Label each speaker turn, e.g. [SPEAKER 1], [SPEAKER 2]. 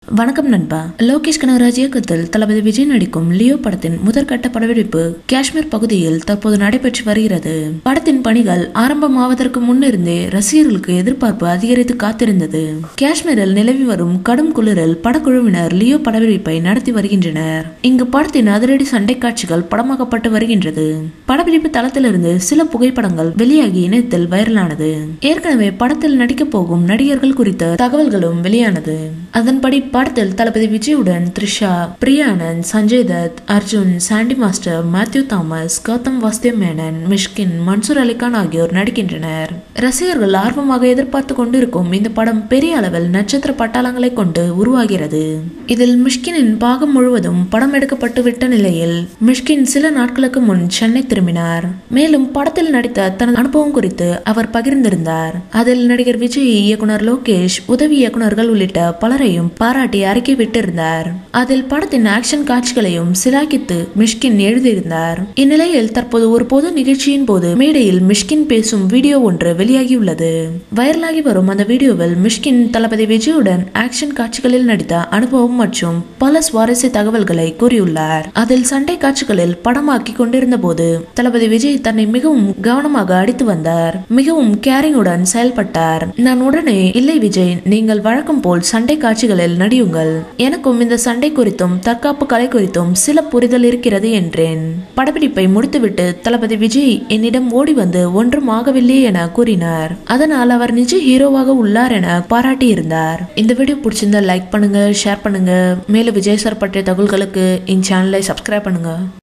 [SPEAKER 1] வணக்கம் நண்பா லோகேஷ் கனகராஜ் இயக்கத்தில் தளபதி விஜய் நடிக்கும் லியோ படத்தின் முதற்கட்ட படப்பிடிப்பு காஷ்மீர் பகுதியில் தற்போது நடைபெற்று வருகிறது படத்தின் பணிகள் ஆரம்பமாவதற்கு முன்னிருந்தே ரசிகர்களுக்கு எதிர்பார்ப்பு அதிகரித்து காத்திருந்தது காஷ்மீரில் நிலவி வரும் கடும் குளிரில் படக்குழுவினர் லியோ படப்பிடிப்பை நடத்தி வருகின்றனர் இங்கு படத்தின் அதிரடி சண்டை காட்சிகள் படமாக்கப்பட்டு வருகின்றது படப்பிடிப்பு தளத்திலிருந்து சில புகைப்படங்கள் வெளியாகி இணையத்தில் வைரலானது ஏற்கனவே படத்தில் நடிக்கப் போகும் நடிகர்கள் குறித்த தகவல்களும் வெளியானது அதன்படி படத்தில் தளபதி விஜயுடன் Trisha Priyanand Sanjay Dutt Arjun Sandy master Mathew Thomas Gautham Vasudev Menon Mysskin Mansoor Alikhan ஆகியோர் நடிக்கின்றனர் ரசிகர்கள் ஆர்வமாக எதிர்பார்த்து கொண்டிருக்கும் இந்த படம் பெரிய அளவில் நட்சத்திர பட்டாளங்களை கொண்டு உருவாகிறது இதில் மிஷ்கினின் பாகம் முழுவதும் படம் எடுக்கப்பட்டு விட்ட நிலையில் மிஷ்கின் சில நாட்களுக்கு முன் சென்னை திரும்பினார் மேலும் படத்தில் நடித்த தனது அனுபவம் குறித்து அவர் பகிர்ந்திருந்தார் அதில் நடிகர் விஜய் இயக்குனர் லோகேஷ் உதவி இயக்குனர்கள் உள்ளிட்ட பலரையும் பாராட்டி அறிக்கை விட்டிருந்தார் அதில் படத்தின் ஆக்ஷன் காட்சிகளையும் சிலாக்கித்து மிஷ்கின் எழுதியிருந்தார் இந்நிலையில் தற்போது ஒரு பொது நிகழ்ச்சியின் போது மேடையில் மிஷ்கின் பேசும் வீடியோ ஒன்று வெளியாகியுள்ளது வைரலாகி வரும் அந்த வீடியோவில் மிஷ்கின் தளபதி விஜயுடன் ஆக்ஷன் காட்சிகளில் நடித்த அனுபவம் மற்றும் பல சுவாரஸ்ய தகவல்களை கூறியுள்ளார் அதில் சண்டை காட்சிகளில் படமாக்கி கொண்டிருந்த போது தளபதி விஜய் தன்னை மிகவும் கவனமாக அடித்து வந்தார் மிகவும் கேரிங்குடன் செயல்பட்டார் நான் உடனே இல்லை விஜய் நீங்கள் வழக்கம் போல் சண்டை காட்சிகளில் நடியுங்கள் எனக்கும் இந்த சண்டை குறித்தும் தற்காப்பு கலை குறித்தும் சில புரிதல் இருக்கிறது என்றேன் படப்பிடிப்பை முடித்துவிட்டு தளபதி விஜய் என்னிடம் ஓடி வந்து ஒன்றும் ஆகவில்லை என கூறினார் அதனால் அவர் நிஜ ஹீரோவாக உள்ளார் என பாராட்டியிருந்தார் இந்த வீடியோ பிடிச்சிருந்தா லைக் பண்ணுங்க ஷேர் பண்ணுங்க மேலும் விஜய் சார் பற்றிய தகவல்களுக்கு என் சேனலை சப்ஸ்கிரைப் பண்ணுங்க